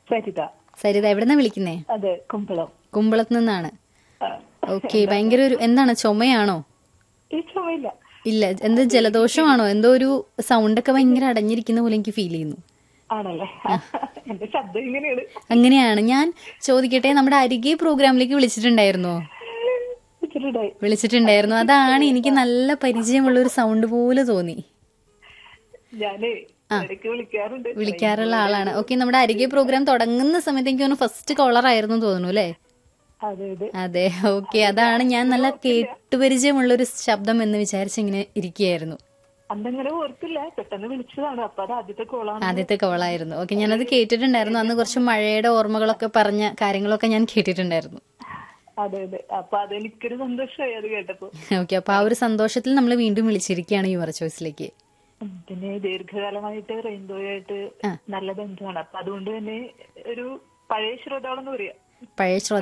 സരിത സരിത എവിടെന്നാ വിളിക്കുന്നേ അതെ കുമ്പളം കുമ്പളത്ത് നിന്നാണ് ആ. ഓക്കെ ഭയങ്കര ഒരു എന്താണ് ചുമയാണോ ഈ ചുമയില്ല ഇല്ല എന്ത് ജലദോഷമാണോ എന്തോ ഒരു സൗണ്ട് ഒക്കെ ഭയങ്കര അടഞ്ഞിരിക്കുന്ന പോലെ എനിക്ക് ഫീൽ ചെയ്യുന്നു ആണല്ലേ എന്റെ ശബ്ദം ഇങ്ങനെയാണ് അങ്ങനെയാണ് ഞാൻ ചോദിക്കട്ടെ നമ്മുടെ അരികെ പ്രോഗ്രാമിലേക്ക് വിളിച്ചിട്ടുണ്ടായിരുന്നോ ഇച്ചിരിടായി വിളിച്ചിട്ടുണ്ടായിരുന്നു അതാണ് എനിക്ക് നല്ല പരിചയമുള്ള ഒരു സൗണ്ട് പോലെ തോന്നി ഞാനേ ഇടയ്ക്ക് വിളിക്കാറുണ്ട് വിളിക്കാറുള്ള ആളാണ് ഓക്കെ നമ്മുടെ അരികെ പ്രോഗ്രാം തുടങ്ങുന്ന സമയത്ത് എനിക്ക് തോന്നുന്നു ഫസ്റ്റ് കോളർ ആയിരുന്നു തോന്നുന്നു അല്ലേ അതെ അതെ അതെ ഓക്കെ അതാണ് ഞാൻ നല്ല കേട്ടുപരിചയമുള്ള ഒരു ശബ്ദം എന്ന് വിചാരിച്ച് ഇങ്ങനെ ഇരിക്കുകയായിരുന്നു അന്നങ്ങനെ ഓർത്തില്ല പെട്ടെന്ന് വിളിച്ചതാണ് അപ്പൊ അത് ആദ്യത്തെ കോളാണ് ആദ്യത്തെ കോളായിരുന്നു ഓക്കെ ഞാനത് കേട്ടിട്ടുണ്ടായിരുന്നു അന്ന് കുറച്ച് മഴയുടെ ഓർമ്മകളൊക്കെ പറഞ്ഞ കാര്യങ്ങളൊക്കെ ഞാൻ കേട്ടിട്ടുണ്ടായിരുന്നു അതെ അതെ അപ്പൊ അതെനിക്കൊരു സന്തോഷമായി അത് കേട്ടപ്പോ ഓക്കെ അപ്പൊ ആ ഒരു സന്തോഷത്തിൽ നമ്മൾ വീണ്ടും വിളിച്ചിരിക്കുകയാണ് യുവർ ചോയ്സിലേക്ക് ഉം, പിന്നെ ദീർഘകാലമായിട്ട് റെയിൻബോ ആയിട്ട് നല്ല ബന്ധമാണ് അപ്പൊ അതുകൊണ്ട് തന്നെ ഒരു പഴയ ശ്രോതാവെന്ന് പറയാം പഴയ ശ്രോതാക്കൾ